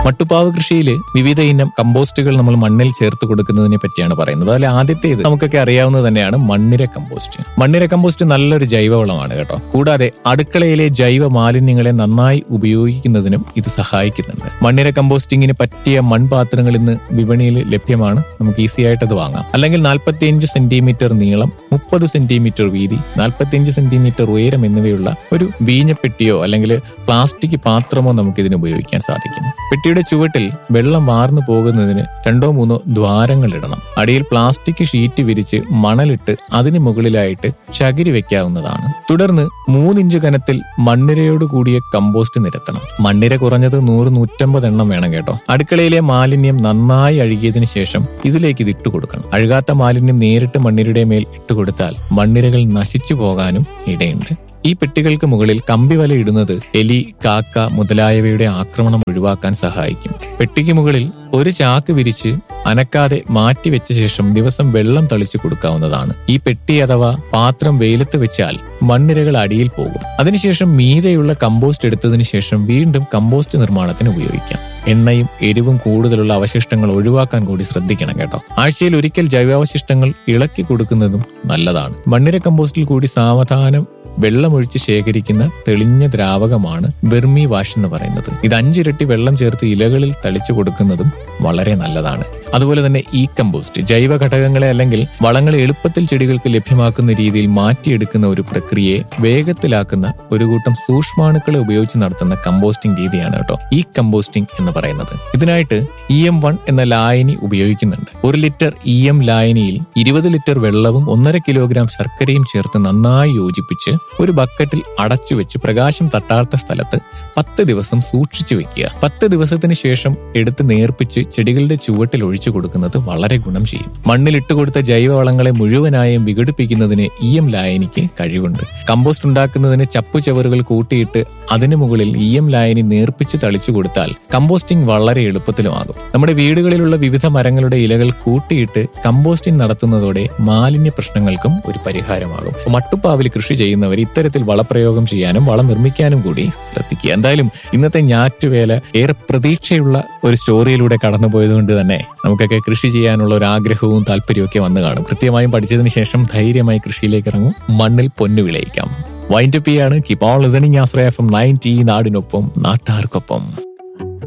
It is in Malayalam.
മട്ടുപ്പാവ് കൃഷിയിൽ വിവിധ ഇനം കമ്പോസ്റ്റുകൾ നമ്മൾ മണ്ണിൽ ചേർത്ത് കൊടുക്കുന്നതിനെ പറ്റിയാണ് പറയുന്നത് അതിൽ ആദ്യത്തേത് നമുക്കൊക്കെ അറിയാവുന്നത് തന്നെയാണ് മണ്ണിര കമ്പോസ്റ്റ് മണ്ണിര കമ്പോസ്റ്റ് നല്ലൊരു ജൈവവളമാണ് കേട്ടോ കൂടാതെ അടുക്കളയിലെ ജൈവ മാലിന്യങ്ങളെ നന്നായി ഉപയോഗിക്കുന്നതിനും ഇത് സഹായിക്കുന്നുണ്ട് മണ്ണിര കമ്പോസ്റ്റിങ്ങിന് പറ്റിയ മൺപാത്രങ്ങൾ ഇന്ന് വിപണിയിൽ ലഭ്യമാണ് നമുക്ക് ഈസി ആയിട്ട് അത് വാങ്ങാം അല്ലെങ്കിൽ നാൽപ്പത്തിയഞ്ച് സെന്റിമീറ്റർ നീളം മുപ്പത് സെന്റിമീറ്റർ വീതി നാൽപ്പത്തിയഞ്ച് സെന്റിമീറ്റർ ഉയരം എന്നിവയുള്ള ഒരു വീഞ്ഞപ്പെട്ടിയോ അല്ലെങ്കിൽ പ്ലാസ്റ്റിക് പാത്രമോ നമുക്ക് ഇതിന് ഉപയോഗിക്കാൻ സാധിക്കും പെട്ടിയുടെ ചുവട്ടിൽ വെള്ളം വാർന്നു പോകുന്നതിന് രണ്ടോ മൂന്നോ ദ്വാരങ്ങൾ ഇടണം അടിയിൽ പ്ലാസ്റ്റിക് ഷീറ്റ് വിരിച്ച് മണലിട്ട് അതിന് മുകളിലായിട്ട് ചകിരി വെക്കാവുന്നതാണ് തുടർന്ന് മൂന്നിഞ്ച് കനത്തിൽ മണ്ണിരയോട് കൂടിയ കമ്പോസ്റ്റ് നിരത്തണം മണ്ണിര കുറഞ്ഞത് നൂറ് നൂറ്റമ്പത് എണ്ണം വേണം കേട്ടോ അടുക്കളയിലെ മാലിന്യം നന്നായി അഴുകിയതിനു ശേഷം ഇതിലേക്ക് ഇത് ഇട്ട് കൊടുക്കണം അഴുകാത്ത മാലിന്യം നേരിട്ട് മണ്ണിരയുടെ മേൽ ഇട്ടുകൊടുത്താൽ മണ്ണിരകൾ നശിച്ചു പോകാനും ഇടയുണ്ട് ഈ പെട്ടികൾക്ക് മുകളിൽ കമ്പി വല ഇടുന്നത് എലി കാക്ക മുതലായവയുടെ ആക്രമണം ഒഴിവാക്കാൻ സഹായിക്കും പെട്ടിക്ക് മുകളിൽ ഒരു ചാക്ക് വിരിച്ച് അനക്കാതെ മാറ്റിവെച്ച ശേഷം ദിവസം വെള്ളം തളിച്ചു കൊടുക്കാവുന്നതാണ് ഈ പെട്ടി അഥവാ പാത്രം വെയിലത്ത് വെച്ചാൽ മണ്ണിരകൾ അടിയിൽ പോകും അതിനുശേഷം മീതെയുള്ള കമ്പോസ്റ്റ് എടുത്തതിനു ശേഷം വീണ്ടും കമ്പോസ്റ്റ് നിർമ്മാണത്തിന് ഉപയോഗിക്കാം എണ്ണയും എരിവും കൂടുതലുള്ള അവശിഷ്ടങ്ങൾ ഒഴിവാക്കാൻ കൂടി ശ്രദ്ധിക്കണം കേട്ടോ ആഴ്ചയിൽ ഒരിക്കൽ ജൈവാവശിഷ്ടങ്ങൾ ഇളക്കി കൊടുക്കുന്നതും നല്ലതാണ് മണ്ണിര കമ്പോസ്റ്റിൽ കൂടി സാവധാനം വെള്ളമൊഴിച്ച് ശേഖരിക്കുന്ന തെളിഞ്ഞ ദ്രാവകമാണ് വെർമി വാഷ് എന്ന് പറയുന്നത് ഇത് അഞ്ചിരട്ടി വെള്ളം ചേർത്ത് ഇലകളിൽ തളിച്ചു കൊടുക്കുന്നതും വളരെ നല്ലതാണ് അതുപോലെ തന്നെ ഈ കമ്പോസ്റ്റ് ജൈവ ഘടകങ്ങളെ അല്ലെങ്കിൽ വളങ്ങളെ എളുപ്പത്തിൽ ചെടികൾക്ക് ലഭ്യമാക്കുന്ന രീതിയിൽ മാറ്റിയെടുക്കുന്ന ഒരു പ്രക്രിയയെ വേഗത്തിലാക്കുന്ന ഒരു കൂട്ടം സൂക്ഷ്മാണുക്കളെ ഉപയോഗിച്ച് നടത്തുന്ന കമ്പോസ്റ്റിംഗ് രീതിയാണ് കേട്ടോ ഈ കമ്പോസ്റ്റിംഗ് എന്ന് പറയുന്നത് ഇതിനായിട്ട് ഇ എം വൺ എന്ന ലായനി ഉപയോഗിക്കുന്നുണ്ട് ഒരു ലിറ്റർ ഇ എം ലായനിയിൽ ഇരുപത് ലിറ്റർ വെള്ളവും ഒന്നര കിലോഗ്രാം ശർക്കരയും ചേർത്ത് നന്നായി യോജിപ്പിച്ച് ഒരു ബക്കറ്റിൽ അടച്ചു വെച്ച് പ്രകാശം തട്ടാത്ത സ്ഥലത്ത് പത്ത് ദിവസം സൂക്ഷിച്ചു വെക്കുക പത്ത് ദിവസത്തിന് ശേഷം എടുത്ത് നേർപ്പിച്ച് ചെടികളുടെ ചുവട്ടിൽ ഒഴിച്ചു കൊടുക്കുന്നത് വളരെ ഗുണം ചെയ്യും മണ്ണിൽ ഇട്ടുകൊടുത്ത ജൈവവളങ്ങളെ മുഴുവനായും വിഘടിപ്പിക്കുന്നതിന് ഇ എം ലായനിക്ക് കഴിവുണ്ട് കമ്പോസ്റ്റ് ഉണ്ടാക്കുന്നതിന് ചപ്പുചവറുകൾ കൂട്ടിയിട്ട് അതിനു മുകളിൽ ഇ എം ലായനി നേർപ്പിച്ച് തളിച്ചു കൊടുത്താൽ കമ്പോസ്റ്റിംഗ് വളരെ എളുപ്പത്തിലുമാകും നമ്മുടെ വീടുകളിലുള്ള വിവിധ മരങ്ങളുടെ ഇലകൾ കൂട്ടിയിട്ട് കമ്പോസ്റ്റിംഗ് നടത്തുന്നതോടെ മാലിന്യ പ്രശ്നങ്ങൾക്കും ഒരു പരിഹാരമാകും മട്ടുപ്പാവിൽ കൃഷി ചെയ്യുന്നവർ ഇത്തരത്തിൽ വളപ്രയോഗം ചെയ്യാനും വളം നിർമ്മിക്കാനും കൂടി ശ്രദ്ധിക്കുക എന്തായാലും ഇന്നത്തെ ഞാറ്റുവേല ഏറെ പ്രതീക്ഷയുള്ള ഒരു സ്റ്റോറിയിലൂടെ കടന്നുപോയതുകൊണ്ട് തന്നെ നമുക്കൊക്കെ കൃഷി ചെയ്യാനുള്ള ഒരു ആഗ്രഹവും താല്പര്യവും ഒക്കെ വന്നു കാണും കൃത്യമായും പഠിച്ചതിന് ശേഷം ധൈര്യമായി കൃഷിയിലേക്ക് ഇറങ്ങും മണ്ണിൽ പൊന്നു വിളയിക്കാം വൈൻഡപ്പ് ചെയ്യാണ് keep on listening Ashraya F M ninety നാടിനൊപ്പം നാട്ടാർക്കൊപ്പം